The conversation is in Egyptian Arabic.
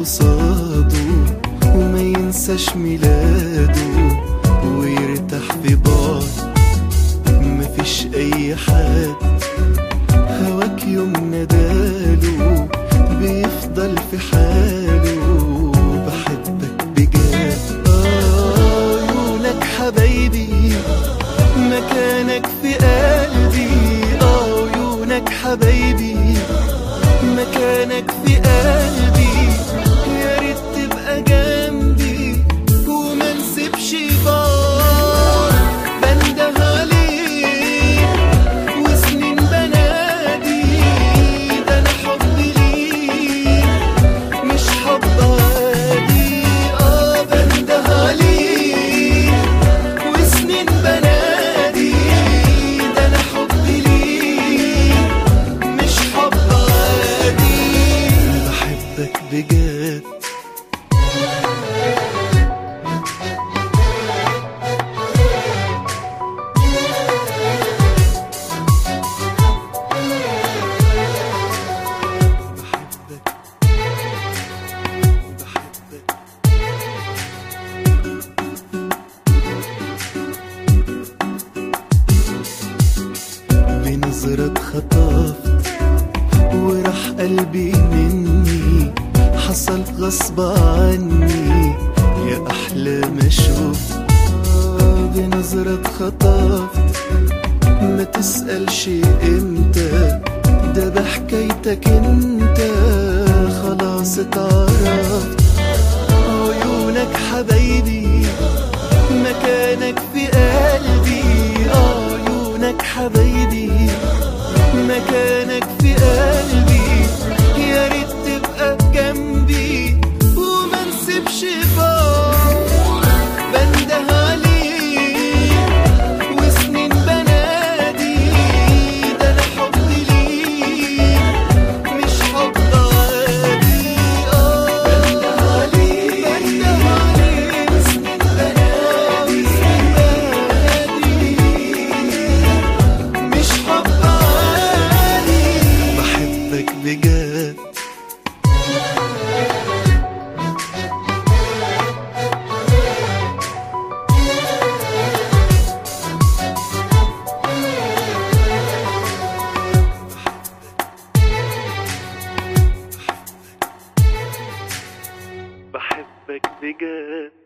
قصاده وما ينساش ميلاده ويرتاح في بعد مفيش اي حد هواك يوم نداله بيفضل في حاله بحبك بجد آه، عيونك حبايبي مكانك في قلبي اه عيونك حبايبي مكانك في قلبي يا ريت تبقى جنبي وما نسيبش بعض بنده عليك وسنين بنادي ده انا حبي ليك مش حب عادي اه بنده عليك وسنين بنادي ده انا حبي ليك مش حب عادي بحبك بجد بحبك بحبك بنظرة اتخطفت وراح قلبي مني حصل غصب عني يا أحلى ما شفت آه، بنظرة اتخطفت ما تسألش امتى ده بحكايتك انت خلاص اتعرفت عيونك حبايبي مكانك في قلبي اه عيونك حبايبي مكانك في قلبي يا ريت تبقى جنبي وما نسيبش بعض بنده عليك وسنين بنادي ده انا حبي ليك مش حب عادي اه بنده عليك بنده عليك وسنين بنادي بنادي مش حب عادي بحبك بجد بحبك بجد